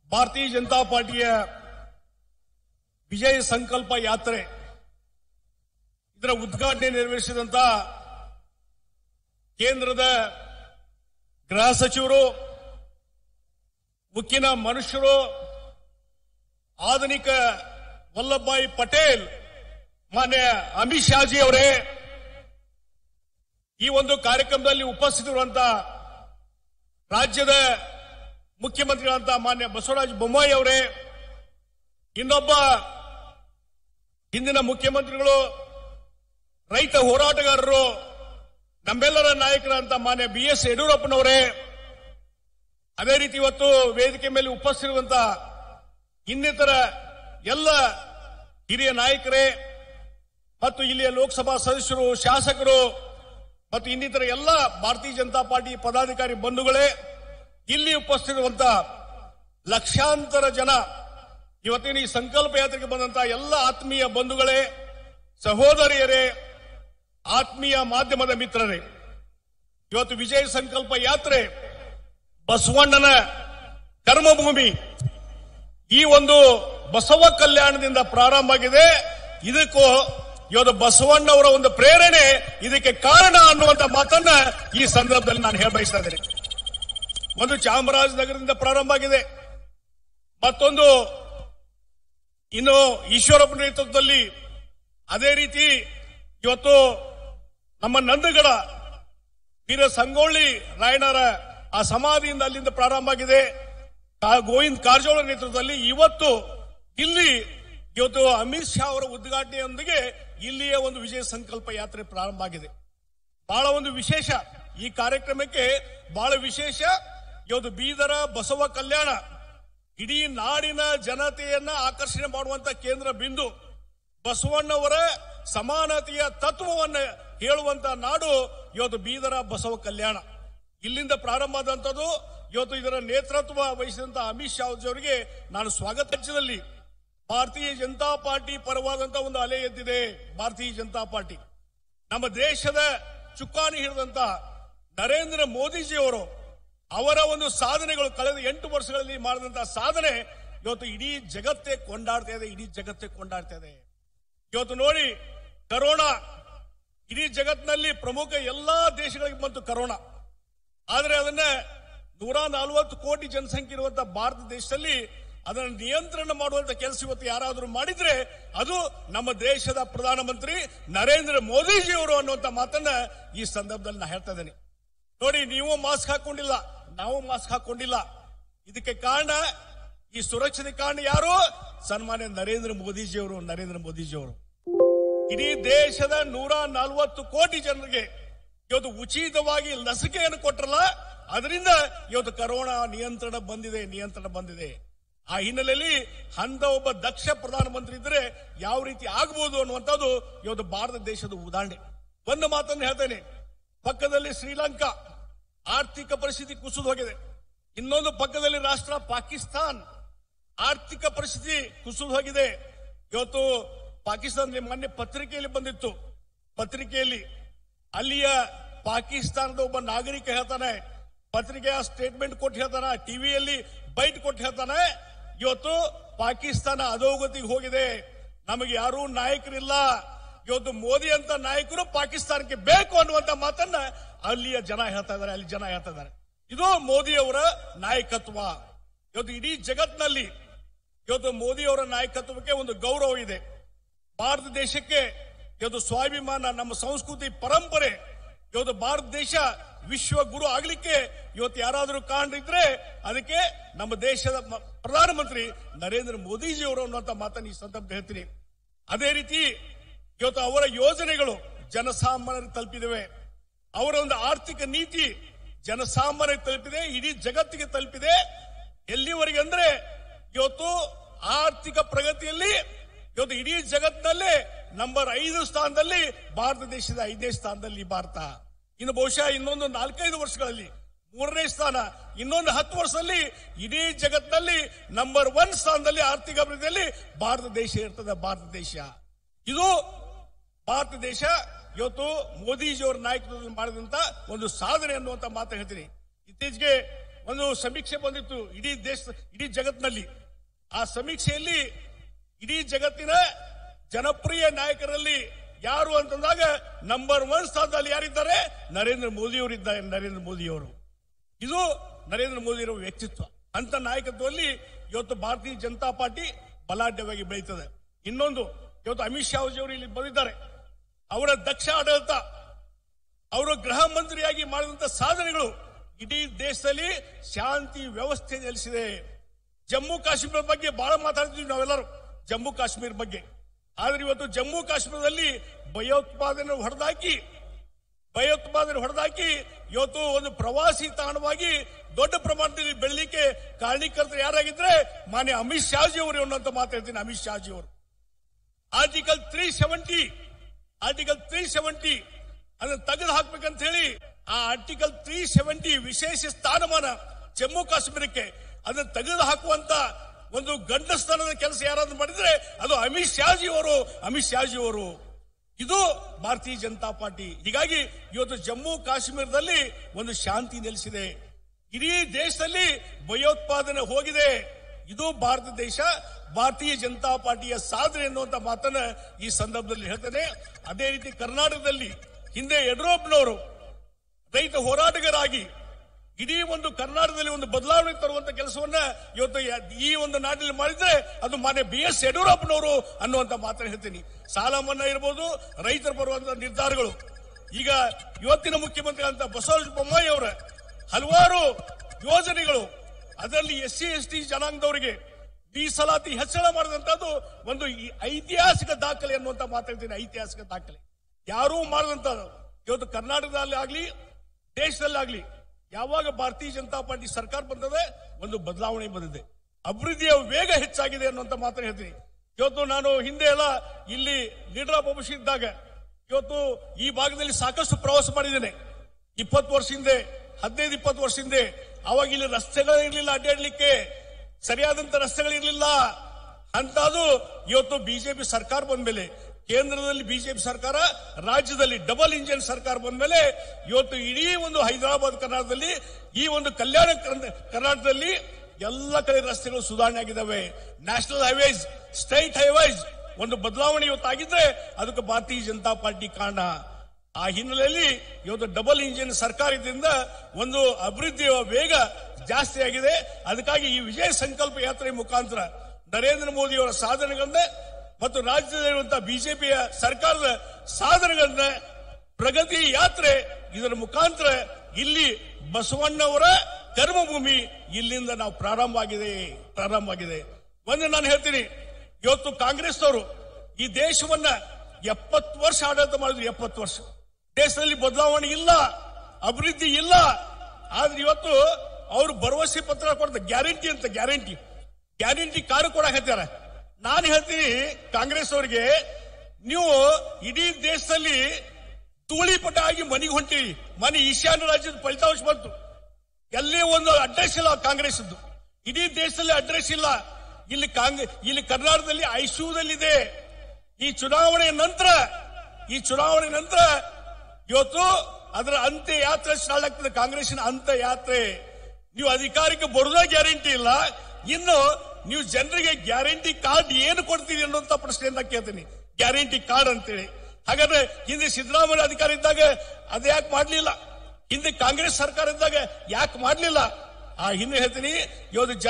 ಭಾರತೀಯ ಜನತಾ ಪಾರ್ಟಿಯ ವಿಜಯ ಸಂಕಲ್ಪ ಯಾತ್ರೆ ಇದರ ಉದ್ಘಾಟನೆ ನೆರವೇರಿಸಿದಂತ ಕೇಂದ್ರದ ಗೃಹ ಸಚಿವರು ಉಕ್ಕಿನ ಮನುಷ್ಯರು ಆಧುನಿಕ ವಲ್ಲಭಭಾಯಿ ಪಟೇಲ್ ಮಾನ್ಯ ಅಮಿತ್ ಶಾಜಿ ಅವರೇ ಈ ಒಂದು ಕಾರ್ಯಕ್ರಮದಲ್ಲಿ ಉಪಸ್ಥಿತರಿರುವಂತ ರಾಜ್ಯದ ಮುಖ್ಯಮಂತ್ರಿಗಳಂತ ಮಾನ್ಯ ಬಸವರಾಜ ಬೊಮ್ಮಾಯಿ ಅವರೇ ಇನ್ನೊಬ್ಬ ಹಿಂದಿನ ಮುಖ್ಯಮಂತ್ರಿಗಳು ರೈತ ಹೋರಾಟಗಾರರು ನಮ್ಮೆಲ್ಲರ ನಾಯಕರಂತ ಮಾನ್ಯ ಬಿ ಎಸ್ ಯಡಿಯೂರಪ್ಪನವರೇ ಅದೇ ರೀತಿ ಇವತ್ತು ವೇದಿಕೆ ಮೇಲೆ ಉಪಸ್ಥಿತಿರುವಂತ ಇನ್ನಿತರ ಎಲ್ಲ ಹಿರಿಯ ನಾಯಕರೇ ಮತ್ತು ಇಲ್ಲಿಯ ಲೋಕಸಭಾ ಸದಸ್ಯರು ಶಾಸಕರು ಮತ್ತು ಇನ್ನಿತರ ಎಲ್ಲ ಭಾರತೀಯ ಜನತಾ ಪಾರ್ಟಿ ಪದಾಧಿಕಾರಿ ಬಂಧುಗಳೇ ಇಲ್ಲಿ ಉಪಸ್ಥಿತಿರುವಂತ ಲಕ್ಷಾಂತರ ಜನ ಇವತ್ತಿನ ಈ ಸಂಕಲ್ಪ ಯಾತ್ರೆಗೆ ಬಂದಂತ ಎಲ್ಲ ಆತ್ಮೀಯ ಬಂಧುಗಳೇ ಸಹೋದರಿಯರೇ ಆತ್ಮೀಯ ಮಾಧ್ಯಮದ ಮಿತ್ರರೇ ಇವತ್ತು ವಿಜಯ ಸಂಕಲ್ಪ ಯಾತ್ರೆ ಬಸವಣ್ಣನ ಕರ್ಮಭೂಮಿ ಈ ಒಂದು ಬಸವ ಕಲ್ಯಾಣದಿಂದ ಪ್ರಾರಂಭ ಆಗಿದೆ ಇದಕ್ಕೂ ಇವತ್ತು ಬಸವಣ್ಣವರ ಒಂದು ಪ್ರೇರಣೆ ಇದಕ್ಕೆ ಕಾರಣ ಅನ್ನುವಂತ ಮಾತನ್ನ ಈ ಸಂದರ್ಭದಲ್ಲಿ ನಾನು ಹೇಳ ಬಯಸ್ತಾ ಇದ್ದೇನೆ ಒಂದು ಚಾಮರಾಜನಗರದಿಂದ ಪ್ರಾರಂಭ ಆಗಿದೆ ಮತ್ತೊಂದು ಇನ್ನು ಈಶ್ವರಪ್ಪ ನೇತೃತ್ವದಲ್ಲಿ ಅದೇ ರೀತಿ ಇವತ್ತು ನಮ್ಮ ನಂದಗಡ ವೀರ ಸಂಗೊಳ್ಳಿ ರಾಯಣ್ಣರ ಆ ಸಮಾಧಿಯಿಂದ ಅಲ್ಲಿಂದ ಪ್ರಾರಂಭ ಆಗಿದೆ ಕಾ- ಗೋವಿಂದ್ ಕಾರಜೋಳ ನೇತೃತ್ವದಲ್ಲಿ ಇವತ್ತು ಇಲ್ಲಿ ಇವತ್ತು ಅಮಿತ್ ಶಾ ಅವರ ಉದ್ಘಾಟನೆಯೊಂದಿಗೆ ಇಲ್ಲಿಯ ಒಂದು ವಿಜಯ ಸಂಕಲ್ಪ ಯಾತ್ರೆ ಪ್ರಾರಂಭ ಆಗಿದೆ ಬಹಳ ಒಂದು ವಿಶೇಷ ಈ ಕಾರ್ಯಕ್ರಮಕ್ಕೆ ಬಹಳ ವಿಶೇಷ ಇವತ್ತು ಬೀದರ ಬಸವ ಕಲ್ಯಾಣ ಇಡೀ ನಾಡಿನ ಜನತೆಯನ್ನ ಆಕರ್ಷಣೆ ಮಾಡುವಂತ ಕೇಂದ್ರ ಬಿಂದು ಬಸವಣ್ಣವರ ಸಮಾನತೆಯ ತತ್ವವನ್ನು ಹೇಳುವಂತ ನಾಡು ಇವತ್ತು ಬೀದರ ಬಸವ ಕಲ್ಯಾಣ ಇಲ್ಲಿಂದ ಪ್ರಾರಂಭ ಆದಂತದ್ದು ಇವತ್ತು ಇದರ ನೇತೃತ್ವ ವಹಿಸಿದಂತ ಅಮಿತ್ ಶಾ ಅವರಿಗೆ ನಾನು ಸ್ವಾಗತ ಹೆಚ್ಚದಲ್ಲಿ ಭಾರತೀಯ ಜನತಾ ಪಾರ್ಟಿ ಪರವಾದಂತ ಒಂದು ಅಲೆ ಎದ್ದಿದೆ ಭಾರತೀಯ ಜನತಾ ಪಾರ್ಟಿ ನಮ್ಮ ದೇಶದ ಚುಕ್ಕಾಣಿ ಹಿಡಿದಂತ ನರೇಂದ್ರ ಮೋದಿಜಿಯವರು ಅವರ ಒಂದು ಸಾಧನೆಗಳು ಕಳೆದ ಎಂಟು ವರ್ಷಗಳಲ್ಲಿ ಮಾಡಿದಂತಹ ಸಾಧನೆ ಇವತ್ತು ಇಡೀ ಜಗತ್ತೇ ಕೊಂಡಾಡ್ತಾ ಇದೆ ಇಡೀ ಜಗತ್ತೇ ಕೊಂಡಾಡ್ತಾ ಇದೆ ಇವತ್ತು ನೋಡಿ ಕರೋನಾ ಇಡೀ ಜಗತ್ತಿನಲ್ಲಿ ಪ್ರಮುಖ ಎಲ್ಲಾ ದೇಶಗಳಿಗೆ ಬಂತು ಕರೋನಾ ಆದರೆ ಅದನ್ನ ನೂರ ನಲವತ್ತು ಕೋಟಿ ಜನಸಂಖ್ಯೆ ಇರುವಂತಹ ಭಾರತ ದೇಶದಲ್ಲಿ ಅದನ್ನು ನಿಯಂತ್ರಣ ಮಾಡುವಂತ ಕೆಲಸ ಇವತ್ತು ಯಾರಾದರೂ ಮಾಡಿದ್ರೆ ಅದು ನಮ್ಮ ದೇಶದ ಪ್ರಧಾನಮಂತ್ರಿ ನರೇಂದ್ರ ಮೋದಿಜಿಯವರು ಅನ್ನುವಂತ ಮಾತನ್ನ ಈ ಸಂದರ್ಭದಲ್ಲಿ ನಾ ಹೇಳ್ತಾ ಇದ್ದೇನೆ ನೋಡಿ ನೀವು ಮಾಸ್ಕ್ ಹಾಕೊಂಡಿಲ್ಲ ನಾವು ಮಾಸ್ಕ್ ಹಾಕೊಂಡಿಲ್ಲ ಇದಕ್ಕೆ ಕಾರಣ ಈ ಸುರಕ್ಷತೆ ಕಾರಣ ಯಾರು ಸನ್ಮಾನ್ಯ ನರೇಂದ್ರ ಮೋದಿಜಿಯವರು ನರೇಂದ್ರ ಮೋದಿಜಿಯವರು ಇಡೀ ದೇಶದ ನೂರ ನಲವತ್ತು ಕೋಟಿ ಜನರಿಗೆ ಇವತ್ತು ಉಚಿತವಾಗಿ ಲಸಿಕೆಯನ್ನು ಕೊಟ್ಟರಲ್ಲ ಅದರಿಂದ ಇವತ್ತು ಕರೋನಾ ನಿಯಂತ್ರಣ ಬಂದಿದೆ ನಿಯಂತ್ರಣ ಬಂದಿದೆ ಆ ಹಿನ್ನೆಲೆಯಲ್ಲಿ ಅಂತ ಒಬ್ಬ ದಕ್ಷ ಪ್ರಧಾನಮಂತ್ರಿ ಇದ್ರೆ ಯಾವ ರೀತಿ ಆಗಬಹುದು ಅನ್ನುವಂಥದ್ದು ಇವತ್ತು ಭಾರತ ದೇಶದ ಉದಾಹರಣೆ ಒಂದು ಮಾತನ್ನು ಹೇಳ್ತೇನೆ ಪಕ್ಕದಲ್ಲಿ ಶ್ರೀಲಂಕಾ ಆರ್ಥಿಕ ಪರಿಸ್ಥಿತಿ ಕುಸಿದು ಹೋಗಿದೆ ಇನ್ನೊಂದು ಪಕ್ಕದಲ್ಲಿ ರಾಷ್ಟ್ರ ಪಾಕಿಸ್ತಾನ್ ಆರ್ಥಿಕ ಪರಿಸ್ಥಿತಿ ಕುಸಿದು ಹೋಗಿದೆ ಇವತ್ತು ಪಾಕಿಸ್ತಾನದಲ್ಲಿ ಮೊನ್ನೆ ಪತ್ರಿಕೆಯಲ್ಲಿ ಬಂದಿತ್ತು ಪತ್ರಿಕೆಯಲ್ಲಿ ಅಲ್ಲಿಯ ಪಾಕಿಸ್ತಾನದ ಒಬ್ಬ ನಾಗರಿಕ ಹೇಳ್ತಾನೆ ಪತ್ರಿಕೆಯ ಸ್ಟೇಟ್ಮೆಂಟ್ ಕೊಟ್ಟು ಹೇಳ್ತಾನೆ ಟಿವಿಯಲ್ಲಿ ಬೈಟ್ ಕೊಟ್ಟು ಹೇಳ್ತಾನೆ ಇವತ್ತು ಪಾಕಿಸ್ತಾನ ಅಧೋಗತಿಗೆ ಹೋಗಿದೆ ನಮಗೆ ಯಾರೂ ನಾಯಕರಿಲ್ಲ ಇವತ್ತು ಮೋದಿ ಅಂತ ನಾಯಕರು ಪಾಕಿಸ್ತಾನಕ್ಕೆ ಬೇಕು ಅನ್ನುವಂತ ಮಾತನ್ನ ಅಲ್ಲಿಯ ಜನ ಹೇಳ್ತಾ ಇದ್ದಾರೆ ಅಲ್ಲಿ ಜನ ಹೇಳ್ತಾ ಇದ್ದಾರೆ ಇದು ಮೋದಿ ಅವರ ನಾಯಕತ್ವ ಇವತ್ತು ಇಡೀ ಜಗತ್ತಿನಲ್ಲಿ ಇವತ್ತು ಮೋದಿ ಅವರ ನಾಯಕತ್ವಕ್ಕೆ ಒಂದು ಗೌರವ ಇದೆ ಭಾರತ ದೇಶಕ್ಕೆ ಇವತ್ತು ಸ್ವಾಭಿಮಾನ ನಮ್ಮ ಸಂಸ್ಕೃತಿ ಪರಂಪರೆ ಇವತ್ತು ಭಾರತ ದೇಶ ವಿಶ್ವ ಗುರು ಆಗ್ಲಿಕ್ಕೆ ಇವತ್ತು ಯಾರಾದರೂ ಕಾರಣ ಅದಕ್ಕೆ ನಮ್ಮ ದೇಶದ ಮ- ಪ್ರಧಾನಮಂತ್ರಿ ನರೇಂದ್ರ ಮೋದಿಜಿ ಅವರು ಅನ್ನುವಂತ ಮಾತನ್ನು ಈ ಸಂದರ್ಭ ಹೇಳ್ತೀನಿ ಅದೇ ರೀತಿ ಇವತ್ತು ಅವರ ಯೋಜನೆಗಳು ಜನಸಾಮಾನ್ಯರಿಗೆ ತಲುಪಿದವೆ ಅವರ ಒಂದು ಆರ್ಥಿಕ ನೀತಿ ಜನಸಾಮಾನ್ಯರಿಗೆ ತಲುಪಿದೆ ಇಡೀ ಜಗತ್ತಿಗೆ ತಲುಪಿದೆ ಎಲ್ಲಿವರೆಗೆ ಅಂದ್ರೆ ಇವತ್ತು ಆರ್ಥಿಕ ಪ್ರಗತಿಯಲ್ಲಿ ಇವತ್ತು ಇಡೀ ಜಗತ್ತಿನಲ್ಲೇ ನಂಬರ್ ಐದು ಸ್ಥಾನದಲ್ಲಿ ಭಾರತ ದೇಶದ ಐದನೇ ಸ್ಥಾನದಲ್ಲಿ ಭಾರತ ಇನ್ನು ಬಹುಶಃ ಇನ್ನೊಂದು ನಾಲ್ಕೈದು ವರ್ಷಗಳಲ್ಲಿ ಮೂರನೇ ಸ್ಥಾನ ಇನ್ನೊಂದು ಹತ್ತು ವರ್ಷದಲ್ಲಿ ಇಡೀ ಜಗತ್ತಿನಲ್ಲಿ ನಂಬರ್ ಒನ್ ಸ್ಥಾನದಲ್ಲಿ ಆರ್ಥಿಕ ಅಭಿವೃದ್ಧಿಯಲ್ಲಿ ಭಾರತ ದೇಶ ಇರ್ತದೆ ಭಾರತ ದೇಶ ಇದು ಭಾರತ ದೇಶ ಇವತ್ತು ಮೋದಿಜಿಯವರ ನಾಯಕತ್ವದಲ್ಲಿ ಮಾಡಿದಂತ ಒಂದು ಸಾಧನೆ ಅನ್ನುವಂತ ಮಾತು ಹೇಳ್ತೀನಿ ಇತ್ತೀಚೆಗೆ ಒಂದು ಸಮೀಕ್ಷೆ ಬಂದಿತ್ತು ಇಡೀ ದೇಶ ಇಡೀ ಜಗತ್ತಿನಲ್ಲಿ ಆ ಸಮೀಕ್ಷೆಯಲ್ಲಿ ಇಡೀ ಜಗತ್ತಿನ ಜನಪ್ರಿಯ ನಾಯಕರಲ್ಲಿ ಯಾರು ಅಂತಂದಾಗ ನಂಬರ್ ಒನ್ ಸ್ಥಾನದಲ್ಲಿ ಯಾರಿದ್ದಾರೆ ನರೇಂದ್ರ ಮೋದಿ ಅವರಿದ್ದಾರೆ ನರೇಂದ್ರ ಮೋದಿ ಅವರು ಇದು ನರೇಂದ್ರ ಮೋದಿ ಅವರ ವ್ಯಕ್ತಿತ್ವ ಅಂತ ನಾಯಕತ್ವದಲ್ಲಿ ಇವತ್ತು ಭಾರತೀಯ ಜನತಾ ಪಾರ್ಟಿ ಬಲಾಢ್ಯವಾಗಿ ಬೆಳೀತದೆ ಇನ್ನೊಂದು ಇವತ್ತು ಅಮಿತ್ ಶಾ ಅವರು ಇಲ್ಲಿ ಬಂದಿದ್ದಾರೆ ಅವರ ದಕ್ಷ ಆಡಳಿತ ಅವರು ಗೃಹ ಮಂತ್ರಿಯಾಗಿ ಮಾಡಿದಂತ ಸಾಧನೆಗಳು ಇಡೀ ದೇಶದಲ್ಲಿ ಶಾಂತಿ ವ್ಯವಸ್ಥೆ ನೆಲೆಸಿದೆ ಜಮ್ಮು ಕಾಶ್ಮೀರದ ಬಗ್ಗೆ ಬಹಳ ಮಾತಾಡ್ತಿದ್ವಿ ನಾವೆಲ್ಲರೂ ಜಮ್ಮು ಕಾಶ್ಮೀರ ಬಗ್ಗೆ ಆದ್ರೆ ಇವತ್ತು ಜಮ್ಮು ಕಾಶ್ಮೀರದಲ್ಲಿ ಭಯೋತ್ಪಾದನೆ ಹೊಡೆದಾಕಿ ಭಯೋತ್ಪಾದನೆ ಹೊಡೆದಾಕಿ ಇವತ್ತು ಒಂದು ಪ್ರವಾಸಿ ತಾಣವಾಗಿ ದೊಡ್ಡ ಪ್ರಮಾಣದಲ್ಲಿ ಬೆಳಲಿಕ್ಕೆ ಕಾರಣೀಕರ್ತರು ಯಾರಾಗಿದ್ರೆ ಮಾನ್ಯ ಅಮಿತ್ ಶಾಜಿ ಅವರು ಅನ್ನೋಂತ ಮಾತಾಡ್ತೀನಿ ಅಮಿತ್ ಶಾಜಿ ಅವರು article three seventy article three seventy ಅದನ್ನು ತೆಗೆದು ಹಾಕ್ಬೇಕಂತ ಹೇಳಿ ಆ ಆರ್ಟಿಕಲ್ ತ್ರೀ ಸೆವೆಂಟಿ ವಿಶೇಷ ಸ್ಥಾನಮಾನ ಜಮ್ಮು ಕಾಶ್ಮೀರಕ್ಕೆ ಅದನ್ನು ತೆಗೆದು ಹಾಕುವಂತ ಒಂದು ಗಂಡಸ್ಥಾನದ ಕೆಲಸ ಯಾರಾದ್ರೂ ಮಾಡಿದ್ರೆ ಅದು ಅಮಿತ್ ಶಾಜಿ ಅವರು ಅಮಿತ್ ಶಾಜಿ ಅವರು ಇದು ಭಾರತೀಯ ಜನತಾ ಪಾರ್ಟಿ ಹೀಗಾಗಿ ಇವತ್ತು ಜಮ್ಮು ಕಾಶ್ಮೀರದಲ್ಲಿ ಒಂದು ಶಾಂತಿ ನೆಲೆಸಿದೆ ಇಡೀ ದೇಶದಲ್ಲಿ ಭಯೋತ್ಪಾದನೆ ಹೋಗಿದೆ ಇದು ಭಾರತ ದೇಶ ಭಾರತೀಯ ಜನತಾ ಪಾರ್ಟಿಯ ಸಾಧನೆ ಎನ್ನುವಂತ ಮಾತನ್ನ ಈ ಸಂದರ್ಭದಲ್ಲಿ ಹೇಳ್ತೇನೆ ಅದೇ ರೀತಿ ಕರ್ನಾಟಕದಲ್ಲಿ ಹಿಂದೆ ಯಡಿಯೂರಪ್ಪನವರು ರೈತ ಹೋರಾಟಗಾರಾಗಿ ಇಡೀ ಒಂದು ಕರ್ನಾಟಕದಲ್ಲಿ ಒಂದು ಬದಲಾವಣೆ ತರುವಂತ ಕೆಲಸವನ್ನ ಇವತ್ತು ಯ- ಈ ಒಂದು ನಾಡಿನಲ್ಲಿ ಮಾಡಿದ್ರೆ ಅದು ಮಾನ್ಯ ಬಿ ಎಸ್ ಯಡಿಯೂರಪ್ಪನವರು ಅನ್ನುವಂತ ಮಾತನ್ನ ಹೇಳ್ತೀನಿ ಸಾಲ ಮನ್ನಾ ಇರ್ಬೋದು ರೈತರ ಬರುವಂತ ನಿರ್ಧಾರಗಳು ಈಗ ಇವತ್ತಿನ ಮುಖ್ಯಮಂತ್ರಿ ಅಂತ ಬಸವರಾಜ ಬೊಮ್ಮಾಯಿ ಅವರ ಹಲವಾರು ಯೋಜನೆಗಳು ಅದರಲ್ಲಿ ಎಸ್ ಸಿ ಎಸ್ ಟಿ ಜನಾಂಗದವರಿಗೆ ಮೀಸಲಾತಿ ಹೆಚ್ಚಳ ಮಾಡಿದಂತದ್ದು ಒಂದು ಈ ಐತಿಹಾಸಿಕ ದಾಖಲೆ ಅನ್ನುವಂತ ಮಾತಾಡ್ತೀನಿ ಐತಿಹಾಸಿಕ ದಾಖಲೆ ಯಾರೂ ಮಾಡದಂತದ್ದು ಇವತ್ತು ಕರ್ನಾಟಕದಲ್ಲಿ ಆಗ್ಲಿ ದೇಶದಲ್ಲಿ ಆಗ್ಲಿ ಯಾವಾಗ ಭಾರತೀಯ ಜನತಾ ಪಾರ್ಟಿ ಸರ್ಕಾರ ಬಂದದೆ ಒಂದು ಬದಲಾವಣೆ ಬಂದಿದೆ ಅಭಿವೃದ್ಧಿಯ ವೇಗ ಹೆಚ್ಚಾಗಿದೆ ಅನ್ನುವಂತ ಮಾತನ್ನ ಹೇಳ್ತೀನಿ ಇವತ್ತು ನಾನು ಹಿಂದೆ ಎಲ್ಲ ಇಲ್ಲಿ ಲೀಡರ್ ಆಫ್ ಅಪೋಸಿಷನ್ ಇದ್ದಾಗ ಇವತ್ತು ಈ ಭಾಗದಲ್ಲಿ ಸಾಕಷ್ಟು ಪ್ರವಾಸ ಮಾಡಿದ್ದೇನೆ ಇಪ್ಪತ್ತು ವರ್ಷ ಹಿಂದೆ ಹದಿನೈದು ಇಪ್ಪತ್ತು ವರ್ಷ ಹಿಂದೆ ಅವಾಗ ಇಲ್ಲಿ ರಸ್ತೆಗಳಿರ್ಲಿಲ್ಲ ಅಡ್ಡಾಡ್ಲಿಕ್ಕೆ ಸರಿಯಾದಂತ ರಸ್ತೆಗಳಿರ್ಲಿಲ್ಲ ಅಂತದು ಇವತ್ತು ಬಿಜೆಪಿ ಸರ್ಕಾರ ಬಂದ್ಮೇಲೆ ಕೇಂದ್ರದಲ್ಲಿ ಬಿಜೆಪಿ ಸರ್ಕಾರ ರಾಜ್ಯದಲ್ಲಿ ಡಬಲ್ ಇಂಜಿನ್ ಸರ್ಕಾರ ಬಂದ್ಮೇಲೆ ಇವತ್ತು ಇಡೀ ಒಂದು ಹೈದರಾಬಾದ್ ಕರ್ನಾಟಕದಲ್ಲಿ ಈ ಒಂದು ಕಲ್ಯಾಣ ಕರ್ನ- ಕರ್ನಾಟಕದಲ್ಲಿ ಎಲ್ಲ ಕಡೆ ರಸ್ತೆಗಳು ಸುಧಾರಣೆ ಆಗಿದ್ದಾವೆ ನ್ಯಾಷನಲ್ ಹೈವೇಸ್ ಸ್ಟೇಟ್ ಹೈವೇಸ್ ಒಂದು ಬದಲಾವಣೆ ಇವತ್ತಾಗಿದ್ರೆ ಅದಕ್ಕೆ ಭಾರತೀಯ ಜನತಾ ಪಾರ್ಟಿ ಕಾರಣ ಆ ಹಿನ್ನೆಲೆಯಲ್ಲಿ ಇವತ್ತು ಡಬಲ್ ಇಂಜಿನ್ ಸರ್ಕಾರದಿಂದ ಒಂದು ಅಭಿವೃದ್ಧಿಯ ವೇಗ ಜಾಸ್ತಿ ಆಗಿದೆ ಅದಕ್ಕಾಗಿ ಈ ವಿಜಯ ಸಂಕಲ್ಪ ಯಾತ್ರೆ ಮುಖಾಂತರ ನರೇಂದ್ರ ಮೋದಿ ಅವರ ಸಾಧನೆಗಳನ್ನ ಮತ್ತು ರಾಜ್ಯದಲ್ಲಿರುವಂತಹ ಬಿಜೆಪಿಯ ಸರ್ಕಾರದ ಸಾಧನೆಗಳನ್ನ ಪ್ರಗತಿ ಯಾತ್ರೆ ಇದರ ಮುಖಾಂತರ ಇಲ್ಲಿ ಬಸವಣ್ಣವರ ಕರ್ಮಭೂಮಿ ಇಲ್ಲಿಂದ ನಾವು ಪ್ರಾರಂಭ ಆಗಿದೆ ಪ್ರಾರಂಭ ಆಗಿದೆ ಒಂದು ನಾನು ಹೇಳ್ತೀನಿ ಇವತ್ತು ಕಾಂಗ್ರೆಸ್ನವರು ಈ ದೇಶವನ್ನ ಎಪ್ಪತ್ತು ವರ್ಷ ಆಡಳಿತ ಮಾಡಿದ್ರು ಎಪ್ಪತ್ತು ವರ್ಷ ದೇಶದಲ್ಲಿ ಬದಲಾವಣೆ ಇಲ್ಲ ಅಭಿವೃದ್ಧಿ ಇಲ್ಲ ಆದ್ರೆ ಇವತ್ತು ಅವರು ಭರವಸೆ ಪತ್ರ ಕೊಡ್ತಾರೆ ಗ್ಯಾರಂಟಿ ಅಂತ ಗ್ಯಾರಂಟಿ ಗ್ಯಾರಂಟಿ ಕಾರು ಕೊಡಕತ್ಯಾರ ನಾನು ಹೇಳ್ತೀನಿ ಕಾಂಗ್ರೆಸ್ ಅವರಿಗೆ ನೀವು ಇಡೀ ದೇಶದಲ್ಲಿ ಧೂಳಿಪಟ ಆಗಿ ಮನೆಗೆ ಹೊಂಟಿರಿ ಮನೆ ಈಶಾನ್ಯ ರಾಜ್ಯದ ಫಲಿತಾಂಶ ಬಂತು ಎಲ್ಲಿ ಒಂದು ಅಡ್ರೆಸ್ ಇಲ್ಲ ಕಾಂಗ್ರೆಸ್ ಇಡೀ ದೇಶದಲ್ಲಿ ಅಡ್ರೆಸ್ ಇಲ್ಲ ಇಲ್ಲಿ ಕಾಂಗ್ರೆಸ್ ಇಲ್ಲಿ ಕರ್ನಾಟಕದಲ್ಲಿ ಐಸಿಯುದಲ್ಲಿದೆ ಈ ಚುನಾವಣೆ ನಂತರ ಈ ಚುನಾವಣೆ ನಂತರ ಇವತ್ತು ಅದರ ಅಂತ್ಯ ಯಾತ್ರೆ ಸ್ಟಾರ್ಟ್ ಆಗ್ತದೆ ಕಾಂಗ್ರೆಸ್ಸಿನ ಅಂತ್ಯ ಯಾತ್ರೆ ನೀವು ಅಧಿಕಾರಕ್ಕೆ ಬರೋದೇ ಗ್ಯಾರಂಟಿ ಇಲ್ಲ ಇನ್ನು ನೀವು ಜನರಿಗೆ ಗ್ಯಾರಂಟಿ ಕಾರ್ಡ್ ಏನು ಕೊಡ್ತೀರಿ ಅನ್ನುವಂತ ಪ್ರಶ್ನೆಯನ್ನ ಕೇಳ್ತೀನಿ ಗ್ಯಾರಂಟಿ ಕಾರ್ಡ್ ಅಂತೇಳಿ ಹಾಗಾದ್ರೆ ಹಿಂದೆ ಸಿದ್ದರಾಮಯ್ಯ ಅಧಿಕಾರ ಇದ್ದಾಗ ಅದು ಯಾಕೆ ಮಾಡ್ಲಿಲ್ಲ ಹಿಂದೆ ಕಾಂಗ್ರೆಸ್ ಸರ್ಕಾರ ಇದ್ದಾಗ ಯಾಕೆ ಮಾಡ್ಲಿಲ್ಲ ಆ ಹಿಂದೆ ಹೇಳ್ತೀನಿ ಇವತ್ತು ಜನ